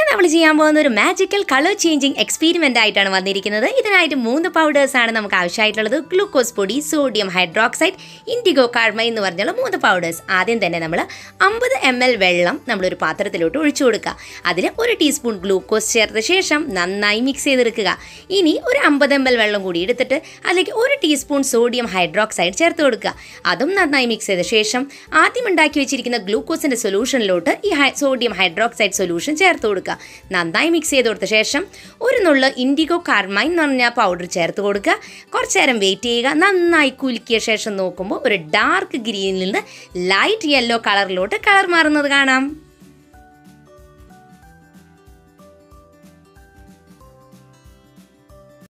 നമ്മൾ ചെയ്യാൻ പോകുന്ന ഒരു മാജിക്കൽ കളർ ചേഞ്ചിങ് എക്സ്പീരിമെൻ്റ് ആയിട്ടാണ് വന്നിരിക്കുന്നത് ഇതിനായിട്ട് മൂന്ന് പൗഡേഴ്സ് ആണ് നമുക്ക് ആവശ്യമായിട്ടുള്ളത് ഗ്ലൂക്കോസ് പൊടി സോഡിയം ഹൈഡ്രോക്സൈഡ് ഇൻഡിഗോ കാർമ എന്ന് പറഞ്ഞുള്ള മൂന്ന് പൗഡേഴ്സ് ആദ്യം തന്നെ നമ്മൾ അമ്പത് എം എൽ വെള്ളം നമ്മളൊരു പാത്രത്തിലോട്ട് ഒഴിച്ചു കൊടുക്കുക അതിൽ ഒരു ടീസ്പൂൺ ഗ്ലൂക്കോസ് ചേർത്ത ശേഷം നന്നായി മിക്സ് ചെയ്തെടുക്കുക ഇനി ഒരു അമ്പത് എം എൽ വെള്ളം കൂടി എടുത്തിട്ട് അതിലേക്ക് ഒരു ടീസ്പൂൺ സോഡിയം ഹൈഡ്രോക്സൈഡ് ചേർത്ത് കൊടുക്കുക അതും നന്നായി മിക്സ് ചെയ്ത ശേഷം ആദ്യം ഉണ്ടാക്കി വെച്ചിരിക്കുന്ന ഗ്ലൂക്കോസിൻ്റെ സൊല്യൂഷനിലോട്ട് ഈ ഹൈ സോഡിയം ഹൈഡ്രോക്സൈഡ് സൊല്യൂഷൻ ചേർത്ത് കൊടുക്കുക നന്നായി മിക്സ് ചെയ്ത് കൊടുത്ത ശേഷം ഒരു നുള്ള ഇൻഡിഗോ കാർമൈൻ എന്ന് പറഞ്ഞ പൗഡർ ചേർത്ത് കൊടുക്കുക കുറച്ച് നേരം വെയിറ്റ് ചെയ്യുക നന്നായി കുലുക്കിയ ശേഷം നോക്കുമ്പോൾ ഒരു ഡാർക്ക് ഗ്രീനിൽ നിന്ന് ലൈറ്റ് യെല്ലോ കളറിലോട്ട് കളർ മാറുന്നത് കാണാം